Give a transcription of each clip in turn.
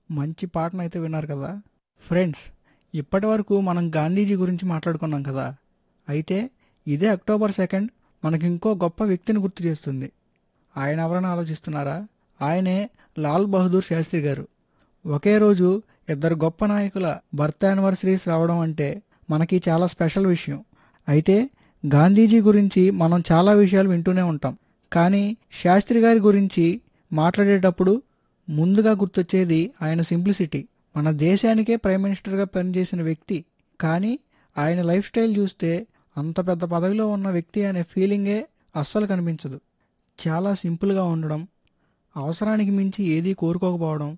మంచి పాటను అయితే విన్నారు కదా ఫ్రెండ్స్ ఇప్పటి వరకు మనం గాంధీజీ గురించి మాట్లాడుకున్నాం కదా అయితే ఇదే అక్టోబర్ సెకండ్ మనకి ఇంకో గొప్ప వ్యక్తిని గుర్తు చేస్తుంది ఆయన ఎవరైనా ఆలోచిస్తున్నారా ఆయనే లాల్ బహదూర్ శాస్త్రి గారు ఒకే రోజు ఇద్దరు గొప్ప నాయకుల బర్త్ యానివర్సరీస్ రావడం అంటే మనకి చాలా స్పెషల్ విషయం అయితే గాంధీజీ గురించి మనం చాలా విషయాలు వింటూనే ఉంటాం కానీ శాస్త్రి గారి గురించి మాట్లాడేటప్పుడు ముందుగా గుర్తొచ్చేది ఆయన సింప్లిసిటీ మన దేశానికే ప్రైమ్ మినిస్టర్గా పనిచేసిన వ్యక్తి కానీ ఆయన లైఫ్ స్టైల్ చూస్తే అంత పెద్ద పదవిలో ఉన్న వ్యక్తి అనే ఫీలింగే అస్సలు కనిపించదు చాలా సింపుల్గా ఉండడం అవసరానికి మించి ఏదీ కోరుకోకపోవడం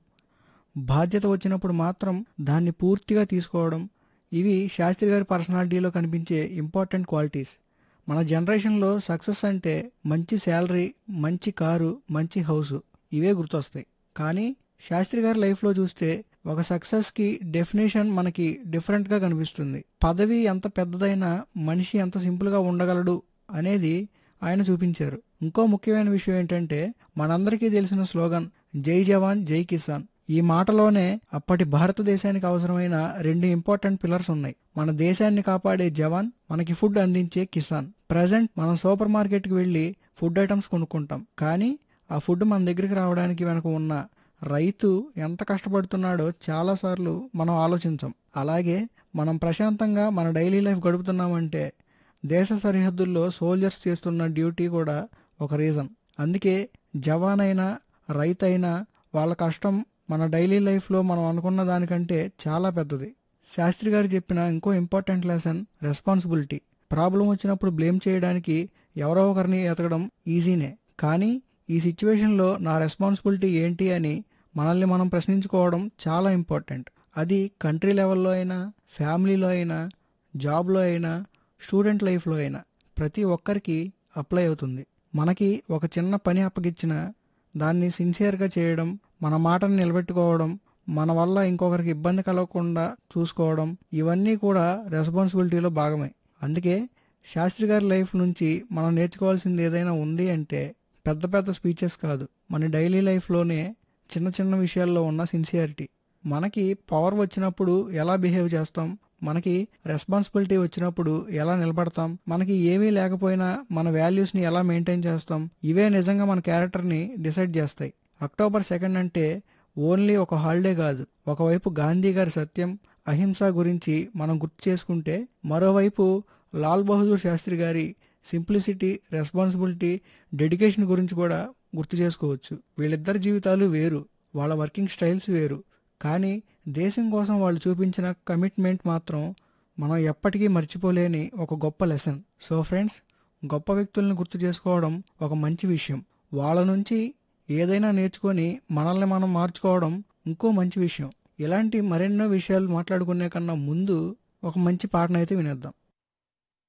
బాధ్యత వచ్చినప్పుడు మాత్రం దాన్ని పూర్తిగా తీసుకోవడం ఇవి శాస్త్రి గారి పర్సనాలిటీలో కనిపించే ఇంపార్టెంట్ క్వాలిటీస్ మన జనరేషన్లో సక్సెస్ అంటే మంచి శాలరీ మంచి కారు మంచి హౌస్ ఇవే గుర్తొస్తాయి కానీ శాస్త్రి గారి లైఫ్లో చూస్తే ఒక సక్సెస్కి డెఫినేషన్ మనకి డిఫరెంట్గా కనిపిస్తుంది పదవి ఎంత పెద్దదైనా మనిషి ఎంత సింపుల్గా ఉండగలడు అనేది ఆయన చూపించారు ఇంకో ముఖ్యమైన విషయం ఏంటంటే మనందరికీ తెలిసిన స్లోగన్ జై జవాన్ జై కిసాన్ ఈ మాటలోనే అప్పటి భారతదేశానికి అవసరమైన రెండు ఇంపార్టెంట్ పిల్లర్స్ ఉన్నాయి మన దేశాన్ని కాపాడే జవాన్ మనకి ఫుడ్ అందించే కిసాన్ ప్రజెంట్ మనం సూపర్ మార్కెట్కి వెళ్ళి ఫుడ్ ఐటమ్స్ కొనుక్కుంటాం కానీ ఆ ఫుడ్ మన దగ్గరికి రావడానికి వెనక ఉన్న రైతు ఎంత కష్టపడుతున్నాడో చాలాసార్లు మనం ఆలోచించం అలాగే మనం ప్రశాంతంగా మన డైలీ లైఫ్ గడుపుతున్నామంటే దేశ సరిహద్దుల్లో సోల్జర్స్ చేస్తున్న డ్యూటీ కూడా ఒక రీజన్ అందుకే జవాన్ అయినా రైతు అయినా వాళ్ళ కష్టం మన డైలీ లైఫ్లో మనం అనుకున్న దానికంటే చాలా పెద్దది శాస్త్రి గారు చెప్పిన ఇంకో ఇంపార్టెంట్ లెసన్ రెస్పాన్సిబిలిటీ ప్రాబ్లం వచ్చినప్పుడు బ్లేమ్ చేయడానికి ఎవరో ఒకరిని ఎతకడం ఈజీనే కానీ ఈ సిచ్యువేషన్లో నా రెస్పాన్సిబిలిటీ ఏంటి అని మనల్ని మనం ప్రశ్నించుకోవడం చాలా ఇంపార్టెంట్ అది కంట్రీ లెవెల్లో అయినా ఫ్యామిలీలో అయినా జాబ్లో అయినా స్టూడెంట్ లైఫ్లో అయినా ప్రతి ఒక్కరికి అప్లై అవుతుంది మనకి ఒక చిన్న పని అప్పగిచ్చిన దాన్ని సిన్సియర్గా చేయడం మన మాటను నిలబెట్టుకోవడం మన వల్ల ఇంకొకరికి ఇబ్బంది కలగకుండా చూసుకోవడం ఇవన్నీ కూడా రెస్పాన్సిబిలిటీలో భాగమే అందుకే శాస్త్రి గారి లైఫ్ నుంచి మనం నేర్చుకోవాల్సింది ఏదైనా ఉంది అంటే పెద్ద పెద్ద స్పీచెస్ కాదు మన డైలీ లైఫ్లోనే చిన్న చిన్న విషయాల్లో ఉన్న సిన్సియారిటీ మనకి పవర్ వచ్చినప్పుడు ఎలా బిహేవ్ చేస్తాం మనకి రెస్పాన్సిబిలిటీ వచ్చినప్పుడు ఎలా నిలబడతాం మనకి ఏమీ లేకపోయినా మన వాల్యూస్ని ఎలా మెయింటైన్ చేస్తాం ఇవే నిజంగా మన క్యారెక్టర్ని డిసైడ్ చేస్తాయి అక్టోబర్ సెకండ్ అంటే ఓన్లీ ఒక హాలిడే కాదు ఒకవైపు గాంధీ గారి సత్యం అహింస గురించి మనం గుర్తు చేసుకుంటే మరోవైపు లాల్ బహదూర్ శాస్త్రి గారి సింప్లిసిటీ రెస్పాన్సిబిలిటీ డెడికేషన్ గురించి కూడా గుర్తు చేసుకోవచ్చు వీళ్ళిద్దరి జీవితాలు వేరు వాళ్ళ వర్కింగ్ స్టైల్స్ వేరు కానీ దేశం కోసం వాళ్ళు చూపించిన కమిట్మెంట్ మాత్రం మనం ఎప్పటికీ మర్చిపోలేని ఒక గొప్ప లెసన్ సో ఫ్రెండ్స్ గొప్ప వ్యక్తులను గుర్తు చేసుకోవడం ఒక మంచి విషయం వాళ్ళ నుంచి ఏదైనా నేర్చుకొని మనల్ని మనం మార్చుకోవడం ఇంకో మంచి విషయం ఇలాంటి మరెన్నో విషయాలు మాట్లాడుకునే కన్నా ముందు ఒక మంచి పాటనైతే వినేద్దాం